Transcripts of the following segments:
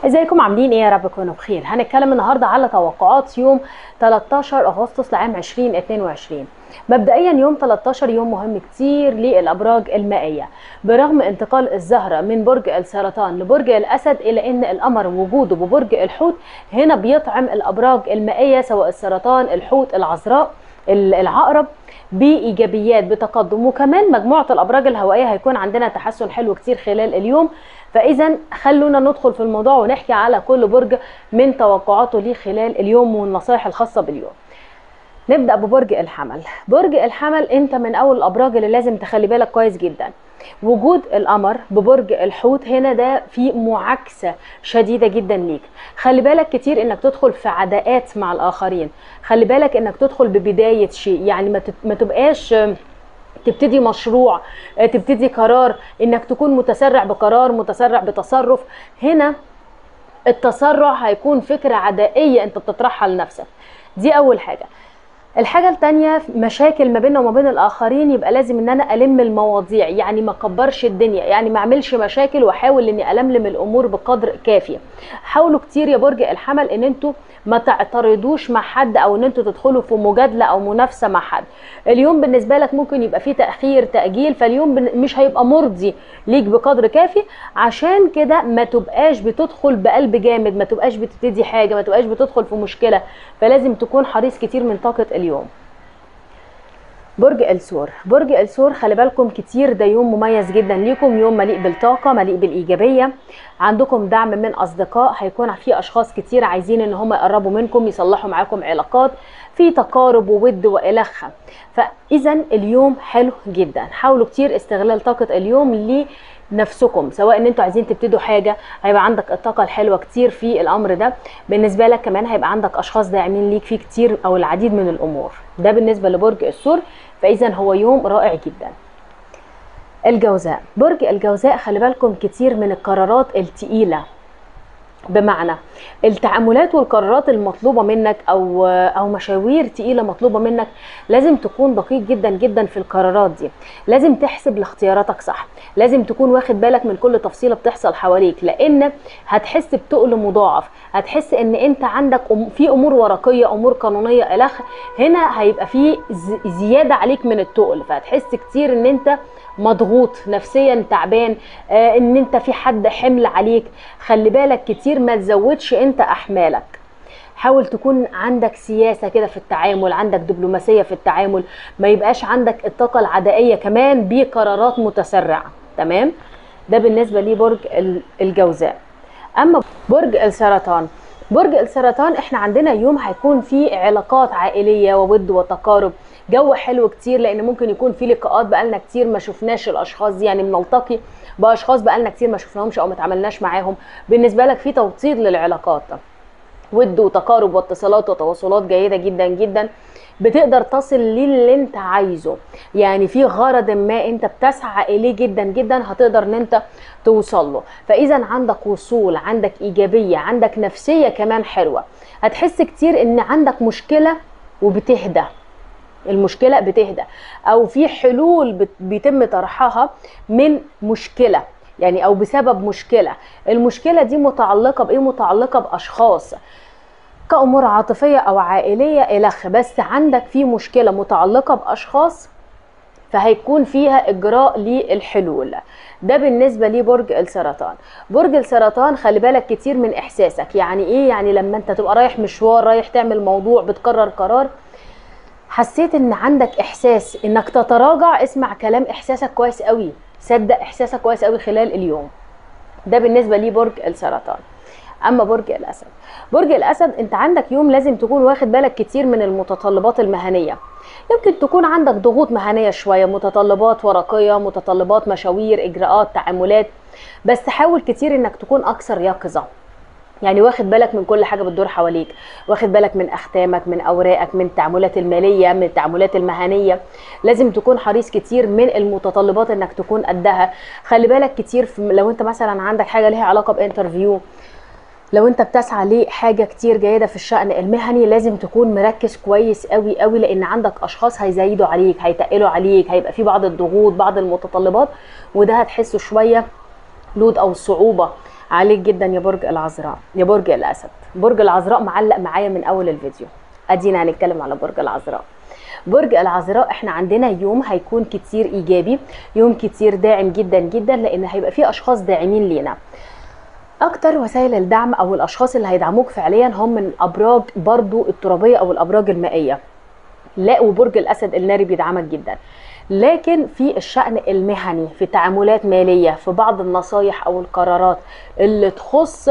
ازيكم عاملين ايه يا رب تكونوا بخير هنتكلم النهارده على توقعات يوم 13 اغسطس لعام 2022 مبدئيا يوم 13 يوم مهم كتير للابراج المائيه برغم انتقال الزهره من برج السرطان لبرج الاسد الا ان القمر وجوده ببرج الحوت هنا بيطعم الابراج المائيه سواء السرطان الحوت العذراء العقرب بايجابيات بتقدم وكمان مجموعه الابراج الهوائيه هيكون عندنا تحسن حلو كتير خلال اليوم فاذا خلونا ندخل في الموضوع ونحكي على كل برج من توقعاته ليه خلال اليوم والنصائح الخاصه باليوم نبدا ببرج الحمل برج الحمل انت من اول الابراج اللي لازم تخلي بالك كويس جدا وجود القمر ببرج الحوت هنا ده في معاكسه شديده جدا ليك خلي بالك كتير انك تدخل في عداءات مع الاخرين خلي بالك انك تدخل ببدايه شيء يعني ما تبقاش تبتدي مشروع تبتدي قرار انك تكون متسرع بقرار متسرع بتصرف هنا التسرع هيكون فكره عدائيه انت بتطرحها لنفسك دي اول حاجه الحاجة التانية مشاكل ما بيننا وما بين الآخرين يبقى لازم إن أنا ألم المواضيع يعني ما كبرش الدنيا يعني ما أعملش مشاكل وأحاول إني ألملم الأمور بقدر كافي حاولوا كتير يا برج الحمل إن أنتوا ما تعترضوش مع حد أو إن أنتوا تدخلوا في مجادلة أو منافسة مع حد اليوم بالنسبة لك ممكن يبقى فيه تأخير تأجيل فاليوم مش هيبقى مرضي ليك بقدر كافي عشان كده ما تبقاش بتدخل بقلب جامد ما تبقاش بتبتدي حاجة ما تبقاش بتدخل في مشكلة فلازم تكون حريص كتير من طاقة اليوم برج الثور برج الثور خلي بالكم كتير ده يوم مميز جدا ليكم يوم مليء بالطاقه مليء بالايجابيه عندكم دعم من اصدقاء هيكون في اشخاص كتير عايزين ان هم يقربوا منكم يصلحوا معاكم علاقات في تقارب وود والخ فاذا اليوم حلو جدا حاولوا كتير استغلال طاقه اليوم نفسكم سواء ان انتوا عايزين تبتدوا حاجه هيبقى عندك الطاقه الحلوه كتير في الامر ده بالنسبه لك كمان هيبقى عندك اشخاص داعمين ليك فيه كتير او العديد من الامور ده بالنسبه لبرج الثور فاذا هو يوم رائع جدا الجوزاء برج الجوزاء خلي بالكم كتير من القرارات التقيله بمعنى التعاملات والقرارات المطلوبه منك او او مشاوير تقيله مطلوبه منك لازم تكون دقيق جدا جدا في القرارات دي لازم تحسب لاختياراتك صح لازم تكون واخد بالك من كل تفصيله بتحصل حواليك لان هتحس بتقل مضاعف هتحس ان انت عندك في امور ورقيه امور قانونيه الخ هنا هيبقى في زياده عليك من التقل فهتحس كتير ان انت مضغوط نفسيا تعبان آه ان انت في حد حمل عليك خلي بالك كتير ما تزودش انت احمالك حاول تكون عندك سياسه كده في التعامل عندك دبلوماسيه في التعامل ما يبقاش عندك الطاقه العدائيه كمان بقرارات متسرعه تمام ده بالنسبه لبرج الجوزاء اما برج السرطان برج السرطان احنا عندنا يوم هيكون فيه علاقات عائليه وود وتقارب جو حلو كتير لان ممكن يكون في لقاءات بقالنا كتير ما شفناش الاشخاص دي يعني بنلتقي باشخاص بقالنا كتير ما شفناهمش او ما تعاملناش معاهم بالنسبه لك في توطيد للعلاقات ود وتقارب واتصالات وتواصلات جيده جدا جدا بتقدر تصل للي انت عايزه يعني في غرض ما انت بتسعى اليه جدا جدا هتقدر ان انت توصل له فاذا عندك وصول عندك ايجابيه عندك نفسيه كمان حلوه هتحس كتير ان عندك مشكله وبتهدى المشكله بتهدى او في حلول بيتم طرحها من مشكله يعني او بسبب مشكله المشكله دي متعلقه بايه متعلقه باشخاص كامور عاطفيه او عائليه الخ بس عندك في مشكله متعلقه باشخاص فهيكون فيها اجراء للحلول ده بالنسبه لبرج السرطان برج السرطان خلي بالك كتير من احساسك يعني ايه يعني لما انت تبقى رايح مشوار رايح تعمل موضوع بتقرر قرار حسيت ان عندك احساس انك تتراجع اسمع كلام احساسك كويس قوي صدق احساسك كويس قوي خلال اليوم ده بالنسبه لبرج السرطان اما برج الاسد برج الاسد انت عندك يوم لازم تكون واخد بالك كتير من المتطلبات المهنيه يمكن تكون عندك ضغوط مهنيه شويه متطلبات ورقيه متطلبات مشاوير اجراءات تعاملات بس حاول كتير انك تكون اكثر يقظه يعني واخد بالك من كل حاجه بتدور حواليك واخد بالك من اختامك من اوراقك من التعاملات الماليه من التعاملات المهنيه لازم تكون حريص كتير من المتطلبات انك تكون قدها خلي بالك كتير في لو انت مثلا عندك حاجه ليها علاقه بانترفيو لو انت بتسعى لحاجه كتير جيده في الشأن المهني لازم تكون مركز كويس قوي قوي لان عندك اشخاص هيزايدوا عليك هيتقلوا عليك هيبقى في بعض الضغوط بعض المتطلبات وده هتحسه شويه لود او صعوبه عليك جدا يا برج العذراء يا برج الاسد برج العذراء معلق معايا من اول الفيديو ادينا هنتكلم على برج العذراء برج العذراء احنا عندنا يوم هيكون كتير ايجابي يوم كتير داعم جدا جدا لان هيبقى فيه اشخاص داعمين لينا اكتر وسائل الدعم او الاشخاص اللي هيدعموك فعليا هم من الابراج برضو الترابيه او الابراج المائيه لا وبرج الاسد الناري بيدعمك جدا لكن في الشأن المهني في تعاملات مالية في بعض النصايح أو القرارات اللي تخص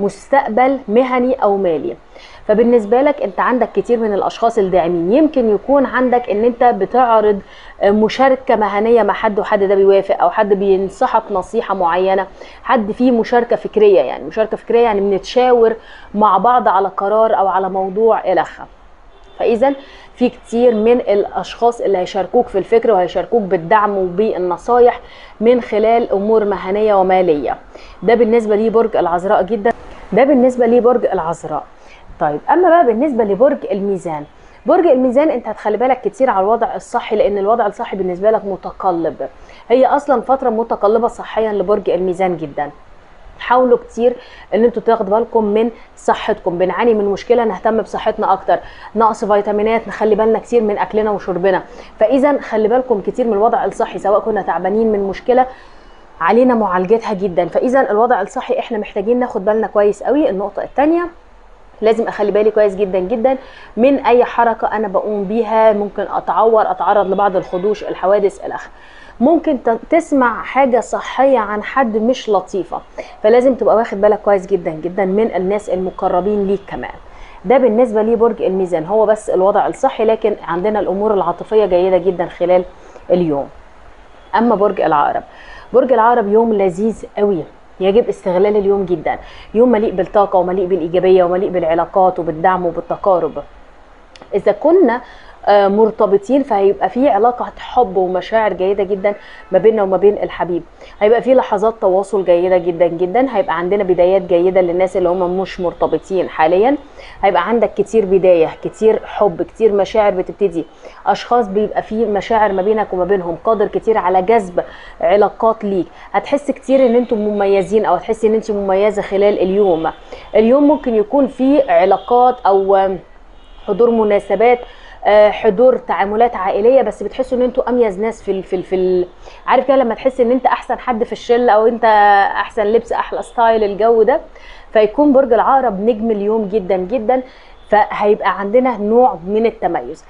مستقبل مهني أو مالي فبالنسبة لك انت عندك كتير من الاشخاص الداعمين يمكن يكون عندك ان انت بتعرض مشاركة مهنية مع حد وحد ده بيوافق او حد بينصحك نصيحة معينة حد فيه مشاركة فكرية يعني مشاركة فكرية يعني بنتشاور مع بعض على قرار او على موضوع الخ فاذا في كتير من الاشخاص اللي هيشاركوك في الفكر وهيشاركوك بالدعم وبالنصايح من خلال امور مهنيه وماليه ده بالنسبه لي برج العذراء جدا ده بالنسبه لي برج العذراء طيب اما بقى بالنسبه لبرج الميزان برج الميزان انت هتخلي بالك كتير على الوضع الصحي لان الوضع الصحي بالنسبه لك متقلب هي اصلا فتره متقلبه صحيا لبرج الميزان جدا حاولوا كتير ان انتوا تاخدوا بالكم من صحتكم بنعاني من مشكله نهتم بصحتنا اكتر نقص فيتامينات نخلي بالنا كتير من اكلنا وشربنا فاذا خلي بالكم كتير من الوضع الصحي سواء كنا تعبانين من مشكله علينا معالجتها جدا فاذا الوضع الصحي احنا محتاجين ناخد بالنا كويس قوي النقطه الثانيه لازم اخلي بالي كويس جدا جدا من اي حركه انا بقوم بيها ممكن اتعور اتعرض لبعض الخدوش الحوادث الاخ ممكن تسمع حاجة صحية عن حد مش لطيفة فلازم تبقى واخد بالك كويس جدا جدا من الناس المقربين ليك كمان ده بالنسبة لي برج الميزان هو بس الوضع الصحي لكن عندنا الأمور العاطفية جيدة جدا خلال اليوم أما برج العقرب برج العقرب يوم لذيذ قوي يجب استغلال اليوم جدا يوم مليء بالطاقة ومليء بالإيجابية ومليء بالعلاقات وبالدعم وبالتقارب إذا كنا مرتبطين فهيبقى في علاقة حب ومشاعر جيدة جدا ما بيننا وما بين الحبيب هيبقى في لحظات تواصل جيدة جدا جدا هيبقى عندنا بدايات جيدة للناس اللي هم مش مرتبطين حاليا هيبقى عندك كتير بداية كتير حب كتير مشاعر بتبتدي أشخاص بيبقى في مشاعر ما بينك وما بينهم قادر كتير على جذب علاقات ليك هتحس كتير ان انتم مميزين او هتحسي ان انت مميزة خلال اليوم اليوم ممكن يكون في علاقات او حضور مناسبات حضور تعاملات عائليه بس بتحسوا ان انتوا اميز ناس في ال في ال في ال عارف كده لما تحس ان انت احسن حد في الشله او انت احسن لبس احلى ستايل الجو ده فيكون برج العقرب نجم اليوم جدا جدا فهيبقى عندنا نوع من التميز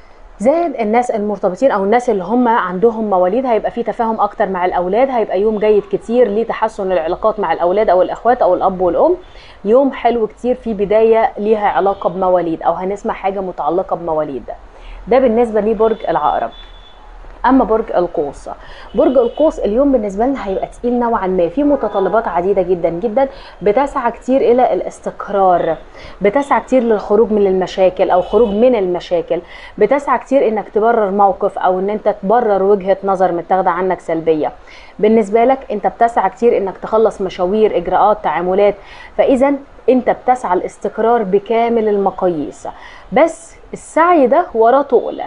زائد الناس المرتبطين او الناس اللي هم عندهم مواليد هيبقى في تفاهم اكتر مع الاولاد هيبقى يوم جيد كتير لتحسن العلاقات مع الاولاد او الاخوات او الاب والام يوم حلو كتير في بدايه ليها علاقه بمواليد او هنسمع حاجه متعلقه بمواليد ده, ده بالنسبه لبرج العقرب اما برج القوس برج القوس اليوم بالنسبه لنا هيبقى تقيل نوعا ما في متطلبات عديده جدا جدا بتسعى كتير الى الاستقرار بتسعى كتير للخروج من المشاكل او خروج من المشاكل بتسعى كتير انك تبرر موقف او ان انت تبرر وجهه نظر متاخده عنك سلبيه بالنسبه لك انت بتسعى كتير انك تخلص مشاوير اجراءات تعاملات فاذا انت بتسعى الاستقرار بكامل المقاييس بس السعي ده وراه تقله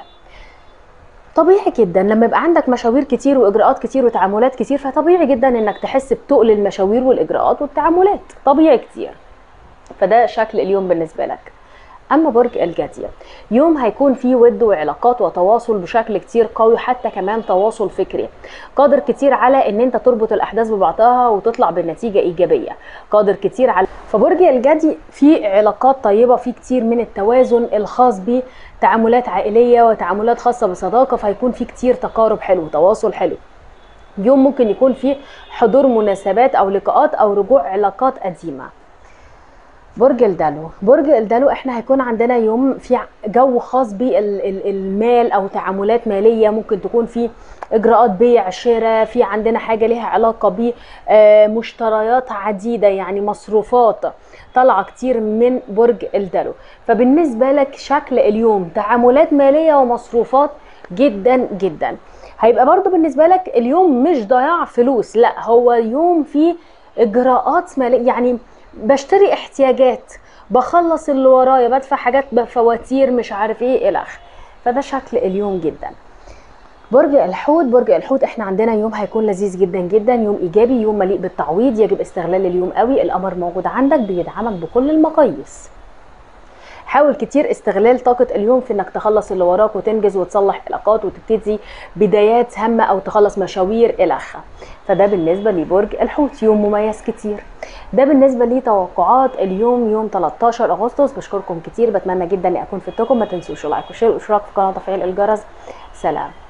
طبيعي جدا لما يبقى عندك مشاوير كتير واجراءات كتير وتعاملات كتير فطبيعي جدا انك تحس بتقل المشاوير والاجراءات والتعاملات طبيعي كتير فده شكل اليوم بالنسبه لك اما برج الجدي يوم هيكون فيه ود وعلاقات وتواصل بشكل كتير قوي حتى كمان تواصل فكري قادر كتير على ان انت تربط الاحداث ببعضها وتطلع بنتيجه ايجابيه قادر كتير على فبرج الجدي في علاقات طيبه في كتير من التوازن الخاص بتعاملات عائليه وتعاملات خاصه بصداقه فهيكون في كتير تقارب حلو تواصل حلو يوم ممكن يكون فيه حضور مناسبات او لقاءات او رجوع علاقات قديمه برج الدلو برج الدلو احنا هيكون عندنا يوم في جو خاص بالمال او تعاملات ماليه ممكن تكون في اجراءات بيع شراء في عندنا حاجه ليها علاقه بمشتريات عديده يعني مصروفات طالعه كتير من برج الدلو فبالنسبه لك شكل اليوم تعاملات ماليه ومصروفات جدا جدا هيبقى برضو بالنسبه لك اليوم مش ضياع فلوس لا هو يوم فيه اجراءات ماليه يعني بشتري احتياجات بخلص اللي ورايا بدفع حاجات بفواتير مش عارف ايه الى اخره فده شكل اليوم جدا برج الحوت برج الحوت احنا عندنا يوم هيكون لذيذ جدا جدا يوم ايجابي يوم مليء بالتعويض يجب استغلال اليوم قوي القمر موجود عندك بيدعمك بكل المقاييس حاول كتير استغلال طاقة اليوم في انك تخلص اللي وراك وتنجز وتصلح علاقات وتبتدي بدايات هامة او تخلص مشاوير الى اخره فده بالنسبة لبرج الحوت يوم مميز كتير ده بالنسبة لي توقعات اليوم يوم 13 اغسطس بشكركم كتير بتمنى جدا اني اكون فدتكم ما تنسوش اللايك والشير والاشتراك في القناة وتفعيل الجرس سلام